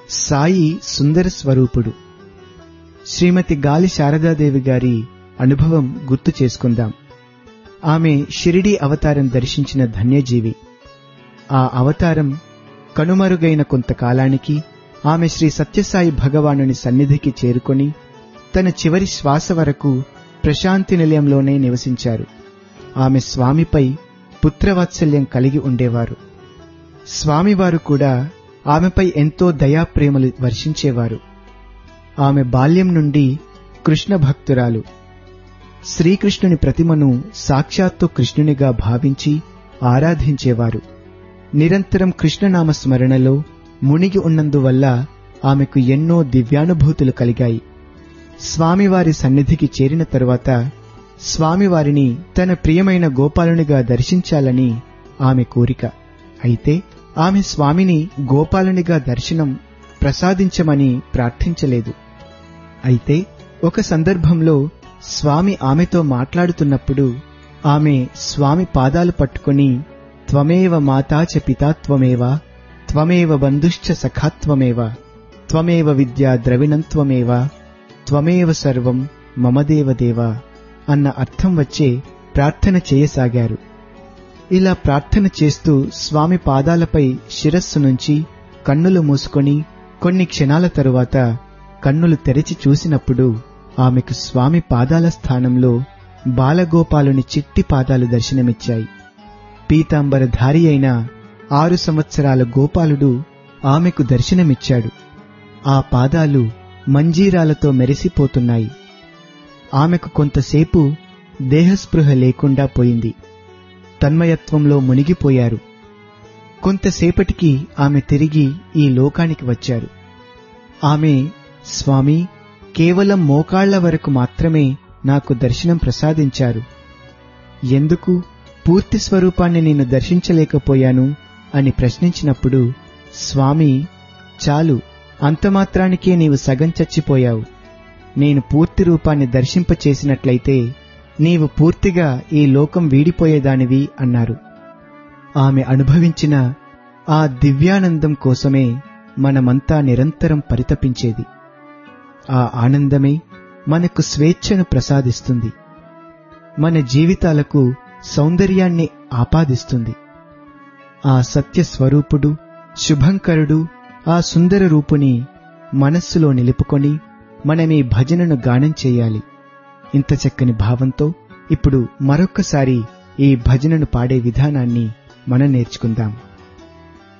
సాయి సుందర స్వరూపుడు శ్రీమతి గాలి శారదాదేవి గారి అనుభవం గుర్తు చేసుకుందాం ఆమె షిరిడి అవతారం దర్శించిన ధన్యజీవి ఆ అవతారం కనుమరుగైన కొంతకాలానికి ఆమె శ్రీ సత్యసాయి భగవానుని సన్నిధికి చేరుకొని తన చివరి శ్వాస వరకు ప్రశాంతి నిలయంలోనే నివసించారు ఆమె స్వామిపై పుత్రవాత్సల్యం కలిగి ఉండేవారు స్వామివారు కూడా ఆమెపై ఎంతో దయాప్రేమలు వర్షించేవారు ఆమె బాల్యం నుండి కృష్ణ భక్తురాలు శ్రీకృష్ణుని ప్రతిమను సాక్షాత్తు కృష్ణునిగా భావించి ఆరాధించేవారు నిరంతరం కృష్ణనామ స్మరణలో మునిగి ఉన్నందువల్ల ఆమెకు ఎన్నో దివ్యానుభూతులు కలిగాయి స్వామివారి సన్నిధికి చేరిన తరువాత స్వామివారిని తన ప్రియమైన గోపాలునిగా దర్శించాలని ఆమె కోరిక అయితే ఆమె స్వామిని గోపాలునిగా దర్శనం ప్రసాదించమని ప్రార్థించలేదు అయితే ఒక సందర్భంలో స్వామి ఆమెతో మాట్లాడుతున్నప్పుడు ఆమె స్వామి పాదాలు పట్టుకొని త్వమేవ మాతా చ పితా త్వమేవ త్వమేవ బంధుశ్చ సఖాత్వమేవ త్వమేవ విద్యా ద్రవిణంత్వమేవ త్వమేవ సర్వం మమదేవ దేవ అన్న అర్థం వచ్చే ప్రార్థన చేయసాగారు ఇలా ప్రార్థన చేస్తూ స్వామి పాదాలపై శిరస్సు నుంచి కన్నులు మూసుకొని కొన్ని క్షణాల తరువాత కన్నులు తెరిచి చూసినప్పుడు ఆమెకు స్వామి పాదాల స్థానంలో బాలగోపాలుని చిట్టి పాదాలు దర్శనమిచ్చాయి పీతాంబరధారి అయిన ఆరు సంవత్సరాల గోపాలుడు ఆమెకు దర్శనమిచ్చాడు ఆ పాదాలు మంజీరాలతో మెరిసిపోతున్నాయి ఆమెకు కొంతసేపు దేహస్పృహ లేకుండా పోయింది తన్మయత్వంలో మునిగిపోయారు కొంతసేపటికి ఆమె తిరిగి ఈ లోకానికి వచ్చారు ఆమె స్వామి కేవలం మోకాళ్ల వరకు మాత్రమే నాకు దర్శనం ప్రసాదించారు ఎందుకు పూర్తి స్వరూపాన్ని నేను దర్శించలేకపోయాను అని ప్రశ్నించినప్పుడు స్వామి చాలు అంతమాత్రానికే నీవు సగం చచ్చిపోయావు నేను పూర్తి రూపాన్ని దర్శింపచేసినట్లయితే నీవు పూర్తిగా ఈ లోకం వీడిపోయేదానివి అన్నారు ఆమె అనుభవించిన ఆ దివ్యానందం కోసమే మనమంతా నిరంతరం పరితపించేది ఆ ఆనందమే మనకు స్వేచ్ఛను ప్రసాదిస్తుంది మన జీవితాలకు సౌందర్యాన్ని ఆపాదిస్తుంది ఆ సత్య స్వరూపుడు శుభంకరుడు ఆ సుందర రూపుని మనస్సులో నిలుపుకొని మనమీ భజనను గానం చేయాలి ఇంత చక్కని భావంతో ఇప్పుడు మరొక్కసారి ఈ భజనను పాడే విధానాన్ని మనం నేర్చుకుందాం